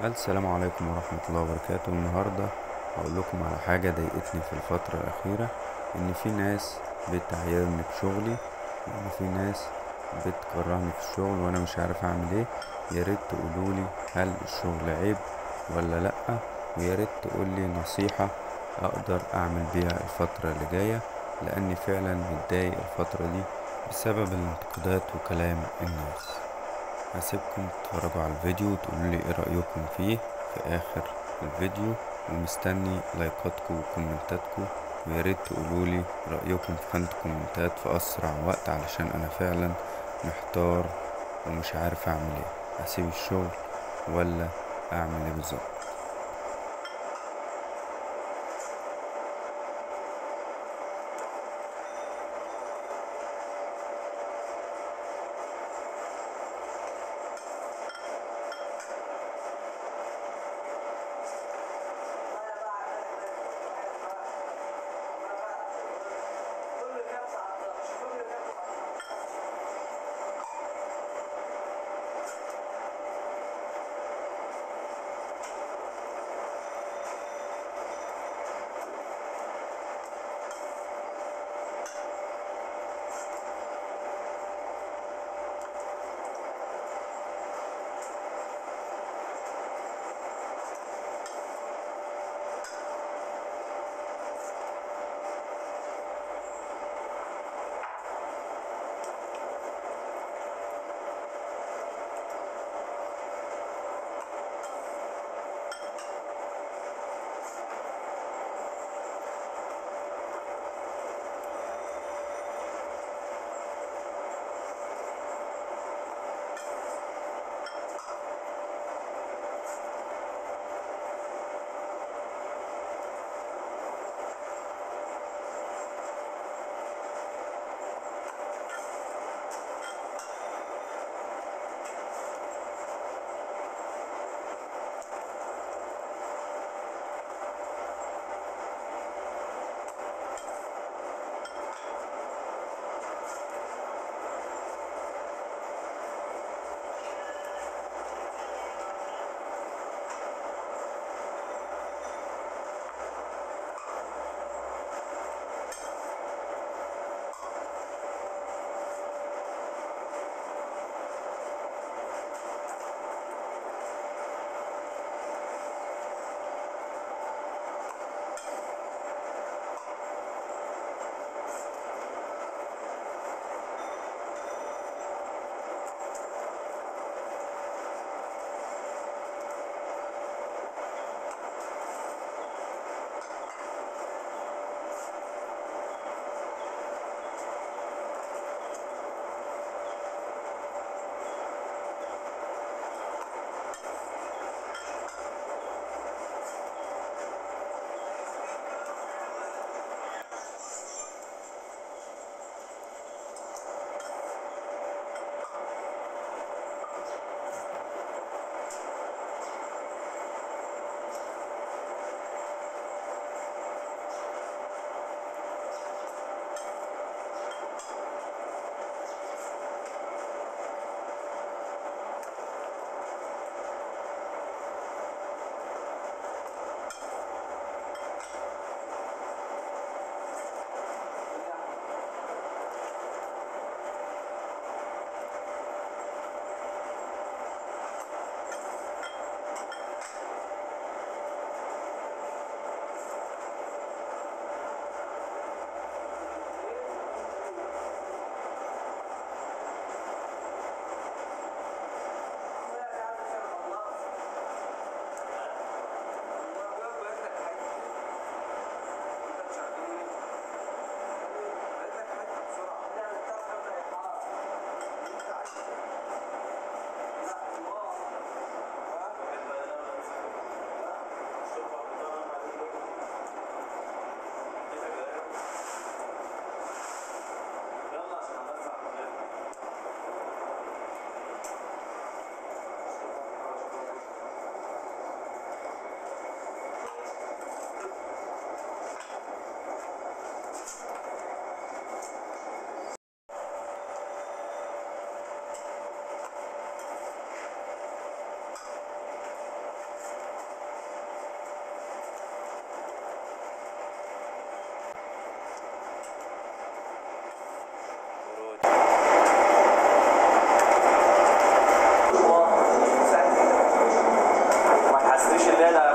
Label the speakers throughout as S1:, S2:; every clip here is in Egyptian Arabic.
S1: السلام عليكم ورحمة الله وبركاته النهاردة هقول لكم على حاجة ضايقتني في الفترة الأخيرة إن في ناس بتعيرني بشغلي وإن في ناس بتكرهني في الشغل وأنا مش عارف أعمل إيه ياريت تقولولي هل الشغل عيب ولا لأ وياريت تقولي نصيحة أقدر أعمل بيها الفترة اللي جاية لأني فعلا متضايق الفترة دي بسبب الانتقادات وكلام الناس هسيبكم تتفرجوا على الفيديو وتقولولي ايه رأيكم فيه في آخر الفيديو ومستني لايكاتكم وكومنتاتكم وياريت تقولولي رأيكم في خانة الكومنتات في أسرع وقت علشان أنا فعلا محتار ومش عارف أعمل ايه أسيب الشغل ولا أعمل ايه بالظبط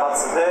S2: الصفات